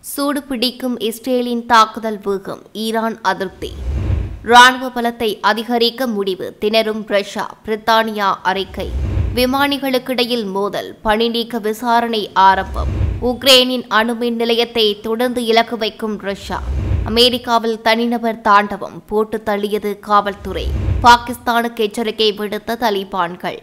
சூடு பிடிக்கும் இஸ்ரேலின் தாக்குதல் வேகம் ஈரான் அதிருப்தி ராணுவ பலத்தை அதிகரிக்க முடிவு திணறும் ரஷ்யா பிரித்தானியா அறிக்கை விமானிகளுக்கிடையில் மோதல் பணி நீக்க விசாரணை ஆரம்பம் உக்ரைனின் அணுமின் நிலையத்தை தொடர்ந்து இலக்கு வைக்கும் ரஷ்யா அமெரிக்காவில் தனிநபர் தாண்டவம் போட்டு தள்ளியது காவல்துறை பாகிஸ்தானுக்கு எச்சரிக்கை விடுத்த தலிபான்கள்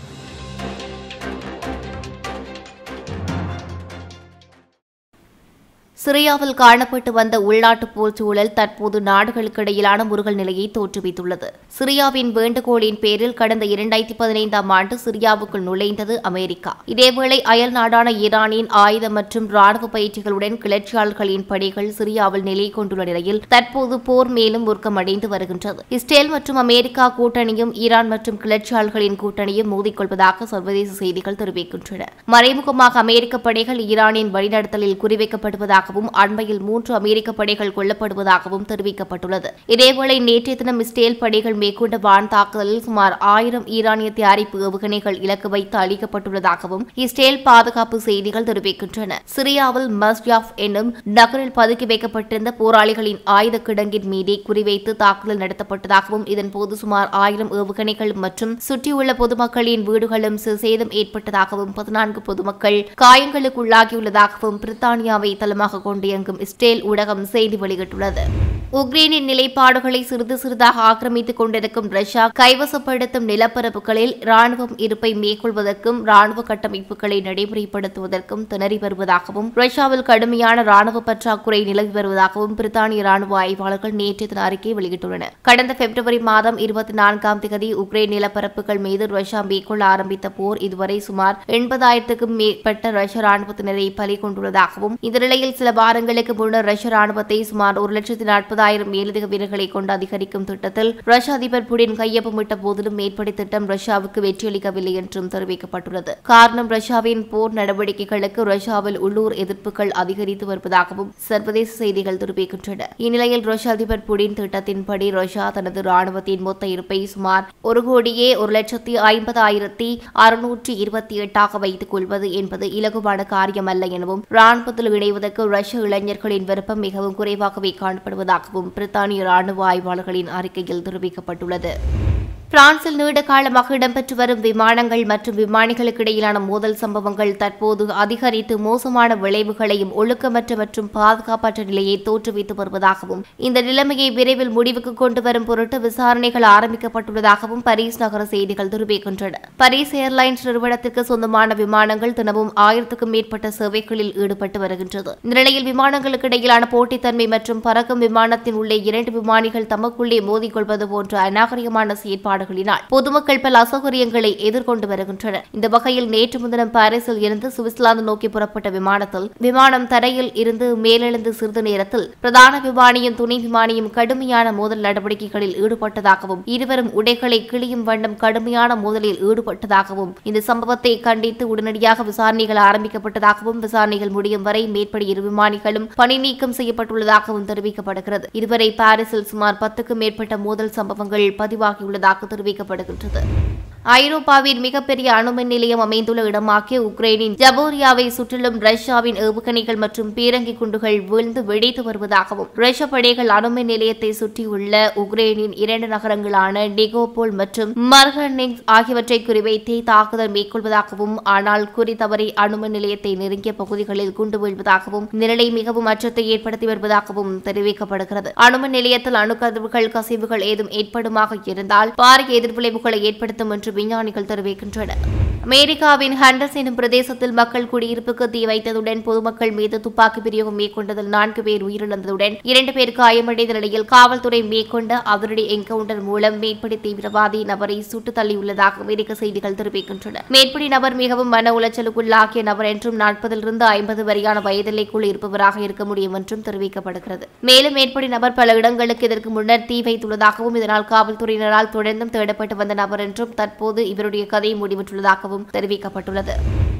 சிரியாவில் காணப்பட்டு வந்த உள்நாட்டு போர் சூழல் தற்போது நாடுகளுக்கிடையிலான முருகல் நிலையை தோற்றுவித்துள்ளது சிரியாவின் வேண்டுகோளின் பேரில் கடந்த இரண்டாயிரத்தி பதினைந்தாம் ஆண்டு சிரியாவுக்குள் நுழைந்தது அமெரிக்கா இதேவேளை அயல் நாடான ஈரானின் ஆயுத மற்றும் ராணுவ பயிற்சிகளுடன் கிளர்ச்சியாளர்களின் படைகள் சிரியாவில் நிலை கொண்டுள்ள நிலையில் தற்போது போர் மேலும் உருக்கமடைந்து வருகின்றது இஸ்ரேல் மற்றும் அமெரிக்கா கூட்டணியும் ஈரான் மற்றும் கிளர்ச்சியாளர்களின் கூட்டணியும் மோதிக்கொள்வதாக சர்வதேச செய்திகள் தெரிவிக்கின்றன மறைமுகமாக அமெரிக்க படைகள் ஈரானின் வழிநடத்தலில் குறிவைக்கப்படுவதாகவும் அண்மையில் மூன்று அமெரிக்க படைகள் கொல்லப்படுவதாகவும் தெரிவிக்கப்பட்டுள்ளது இதேவேளை நேற்றைய தினம் இஸ்ரேல் படைகள் மேற்கொண்ட வான் தாக்குதலில் சுமார் ஆயிரம் ஈரானிய தயாரிப்பு ஏவுகணைகள் இலக்கு வைத்து அளிக்கப்பட்டுள்ளதாகவும் இஸ்ரேல் பாதுகாப்பு செய்திகள் தெரிவிக்கின்றன சிரியாவில் மஸ்ஜாஃப் என்னும் நகரில் பதுக்கி வைக்கப்பட்டிருந்த போராளிகளின் ஆயுத கிடங்கின் மீதே குறிவைத்து தாக்குதல் நடத்தப்பட்டதாகவும் இதன்போது சுமார் ஆயிரம் ஏவுகணைகள் மற்றும் சுற்றியுள்ள பொதுமக்களின் வீடுகளும் சேதம் ஏற்பட்டதாகவும் பதினான்கு பொதுமக்கள் காயங்களுக்குள்ளாகியுள்ளதாகவும் பிரித்தானியாவை தளமாக கொண்டு இயங்கும் இஸ்ரேல் ஊடகம் செய்தி வெளியிட்டுள்ளது உக்ரைனின் நிலைப்பாடுகளை சிறிது சிறிதாக ஆக்கிரமித்துக் கொண்டிருக்கும் ரஷ்யா கைவசப்படுத்தும் நிலப்பரப்புகளில் ராணுவம் இருப்பை மேற்கொள்வதற்கும் ராணுவ கட்டமைப்புகளை நடைமுறைப்படுத்துவதற்கும் திணறி வருவதாகவும் ரஷ்யாவில் கடுமையான ராணுவ பற்றாக்குறை நிலவி வருவதாகவும் பிரித்தானிய ராணுவ ஆய்வாளர்கள் நேற்று தின அறிக்கை வெளியிட்டுள்ளனர் கடந்த பிப்ரவரி மாதம் இருபத்தி நான்காம் தேதி உக்ரைன் நிலப்பரப்புகள் மீது ரஷ்யா மேற்கொள்ள ஆரம்பித்த போர் இதுவரை சுமார் எண்பதாயிரத்துக்கும் மேற்பட்ட ரஷ்ய ராணுவத்தினரை பலி கொண்டுள்ளதாகவும் இந்த நிலையில் சில வாரங்களுக்கு முன்னர் ரஷ்ய ராணுவத்தை சுமார் ஒரு லட்சத்தி நாற்பதாயிரம் மேலதிக வீரர்களை கொண்டு அதிகரிக்கும் திட்டத்தில் ரஷ்ய அதிபர் புடின் கையொப்பமிட்ட போதிலும் மேற்படி திட்டம் ரஷ்யாவுக்கு வெற்றியளிக்கவில்லை என்றும் தெரிவிக்கப்பட்டுள்ளது காரணம் ரஷ்யாவின் போர் நடவடிக்கைகளுக்கு ரஷ்யாவில் உள்ளூர் எதிர்ப்புகள் அதிகரித்து வருவதாகவும் சர்வதேச செய்திகள் தெரிவிக்கின்றன இந்நிலையில் ரஷ்ய அதிபர் புடின் திட்டத்தின்படி ரஷ்யா தனது ராணுவத்தின் மொத்த இருப்பை சுமார் ஒரு கோடியே ஒரு லட்சத்தி ஐம்பதாயிரத்தி அறுநூற்றி இருபத்தி எட்டாக வைத்துக் கொள்வது என்பது இலகுவான காரியமல்ல எனவும் ராணுவத்தில் இணைவதற்கு ரஷ்ய இளைஞர்களின் விருப்பம் மிகவும் குறைவாகவே காணப்படுவதாகவும் பிரித்தானிய ராணுவ ஆய்வாளர்களின் அறிக்கையில் தெரிவிக்கப்பட்டுள்ளது பிரான்சில் நீண்ட காலமாக இடம்பெற்று வரும் விமானங்கள் மற்றும் விமானிகளுக்கு இடையிலான மோதல் சம்பவங்கள் தற்போது அதிகரித்து மோசமான விளைவுகளையும் ஒழுக்கமற்ற மற்றும் பாதுகாப்பற்ற நிலையை தோற்றுவித்து வருவதாகவும் இந்த நிலைமையை விரைவில் முடிவுக்கு கொண்டு வரும் பொருட்டு விசாரணைகள் ஆரம்பிக்கப்பட்டுள்ளதாகவும் பரிஸ் நகர செய்திகள் தெரிவிக்கின்றன பரிஸ் ஏர்லைன்ஸ் நிறுவனத்திற்கு சொந்தமான விமானங்கள் தினமும் ஆயிரத்துக்கும் மேற்பட்ட சேவைகளில் ஈடுபட்டு வருகின்றது இந்த நிலையில் விமானங்களுக்கு இடையிலான போட்டித்தன்மை மற்றும் பறக்கும் விமானத்தின் உள்ளே இரண்டு விமானிகள் தமக்குள்ளே மோதிக்கொள்வது போன்ற அநாகரிகமான செயற்பாடுகளினால் பொதுமக்கள் பல அசௌகரியங்களை எதிர்கொண்டு வருகின்றனர் இந்த வகையில் நேற்று முன்தினம் பாரிஸில் இருந்து சுவிட்சர்லாந்து நோக்கி புறப்பட்ட விமானத்தில் விமானம் தரையில் இருந்து மேலெழுந்து சிறிது நேரத்தில் பிரதான விமானியும் துணை விமானியும் கடுமையான மோதல் நடவடிக்கைகளில் ஈடுபட்டதாகவும் இருவரும் உடைகளை கிழியும் வண்ணம் கடுமையான மோதலில் ஈடுபட்டதாகவும் இந்த சம்பவத்தை கண்டித்து உடனடியாக விசாரணைகள் ஆரம்பிக்கப்பட்டதாகவும் விசாரணைகள் முடியும் வரை மேற்படி இரு விமானிகளும் பணி நீக்கம் செய்யப்பட்டுள்ளதாகவும் தெரிவிக்கப்படுகிறது இதுவரை பாரிஸில் சுமார் பத்துக்கும் மேற்பட்ட மோதல் சம்பவங்கள் பதிவாகியுள்ளதாக தெரிவிக்கப்படுகின்றது ஐரோப்பாவின் மிகப்பெரிய அணுமின் நிலையம் அமைந்துள்ள இடமாகிய உக்ரைனின் ஜபோரியாவை சுற்றிலும் ரஷ்யாவின் ஏவுகணைகள் மற்றும் பீரங்கி குண்டுகள் வீழ்ந்து வெடித்து வருவதாகவும் ரஷ்ய படைகள் அணுமின் நிலையத்தை சுற்றியுள்ள உக்ரைனின் இரண்டு நகரங்களான நிகோபோல் மற்றும் மர்கனிக்ஸ் ஆகியவற்றை குறிவைத்தே தாக்குதல் மேற்கொள்வதாகவும் ஆனால் குறி தவறி அணுமின் நிலையத்தை நெருங்கிய பகுதிகளில் குண்டு வீழ்வதாகவும் நிலை மிகவும் அச்சத்தை ஏற்படுத்தி வருவதாகவும் தெரிவிக்கப்படுகிறது அணுமின் நிலையத்தில் அணுக்கதிர்கள் கசிவுகள் ஏதும் ஏற்படுமாக இருந்தால் பாரிய எதிர்விளைவுகளை ஏற்படுத்தும் என்று விஞ்ஞானிகள் தெரிவிக்கின்றனர் அமெரிக்காவின் ஹண்டர்ஸ் எனும் பிரதேசத்தில் மக்கள் குடியிருப்புக்கு தீ வைத்ததுடன் பொதுமக்கள் மீது துப்பாக்கி பிரயோகம் மேற்கொண்டதில் நான்கு பேர் உயிரிழந்ததுடன் இரண்டு பேர் காயமடைந்த நிலையில் காவல்துறை மேற்கொண்ட அதிரடி என்கவுண்டர் மூலம் மேற்படி தீவிரவாதி நபரை சுட்டுத் தள்ளியுள்ளதாக அமெரிக்க செய்திகள் தெரிவிக்கின்றன மேற்படி நபர் மிகவும் மன உளைச்சலுக்குள்ளாகிய நபர் என்றும் நாற்பதிலிருந்து ஐம்பது வரையான வயதிலைக்குள் இருப்பவராக இருக்க முடியும் என்றும் தெரிவிக்கப்படுகிறது மேலும் மேற்படி நபர் பல இடங்களுக்கு இதற்கு முன்னர் தீ வைத்துள்ளதாகவும் இதனால் காவல்துறையினரால் தொடர்ந்தும் தேடப்பட்டு வந்த நபர் என்றும் தற்போது இவருடைய கதை முடிவுற்றுள்ளதாகவும் தெரிவிக்கப்பட்டுள்ளது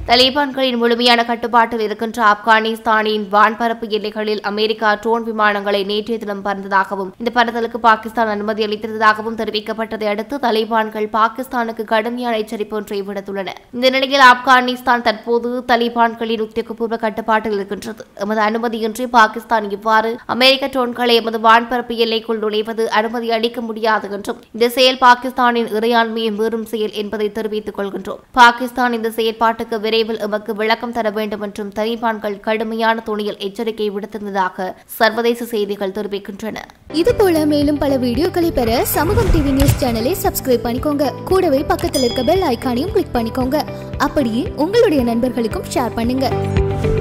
தலிபான்களின் முழுமையான கட்டுப்பாட்டில் இருக்கின்ற ஆப்கானிஸ்தானின் வான்பரப்பு எல்லைகளில் அமெரிக்கா ட்ரோன் விமானங்களை நேற்றைய தினம் பறந்ததாகவும் இந்த பறந்தலுக்கு பாகிஸ்தான் அனுமதி அளித்திருந்ததாகவும் தெரிவிக்கப்பட்டதை அடுத்து தலிபான்கள் பாகிஸ்தானுக்கு கடுமையான எச்சரிப்பு ஒன்றை விடுத்துள்ளன இந்த நிலையில் ஆப்கானிஸ்தான் தற்போது தலிபான்களின் உத்தியோகபூர்வ கட்டுப்பாட்டில் இருக்கின்றது எமது அனுமதியின்றி பாகிஸ்தான் இவ்வாறு அமெரிக்க ட்ரோன்களை எமது வான்பரப்பு எல்லைக்குள் நுழைவது அனுமதி அளிக்க முடியாது என்றும் இந்த செயல் பாகிஸ்தானின் இறையாண்மையை மீறும் செயல் என்பதை தெரிவித்துக் கொள்கின்றோம் பாகிஸ்தான் இந்த செயற்பாட்டுக்கு விரைவில் எமக்கு விளக்கம் தர வேண்டும் என்றும் தலிபான்கள் கடுமையான துணியில் எச்சரிக்கை விடுத்திருந்ததாக சர்வதேச செய்திகள் தெரிவிக்கின்றன இது போல மேலும் பல வீடியோக்களை பெற சமூகம் டிவி நியூஸ் சேனலை சப்ஸ்கிரைப் பண்ணிக்கோங்க கூடவே பக்கத்தில் இருக்க பெல் ஐகானையும் கிளிக் பண்ணிக்கோங்க அப்படியே உங்களுடைய நண்பர்களுக்கும் ஷேர் பண்ணுங்க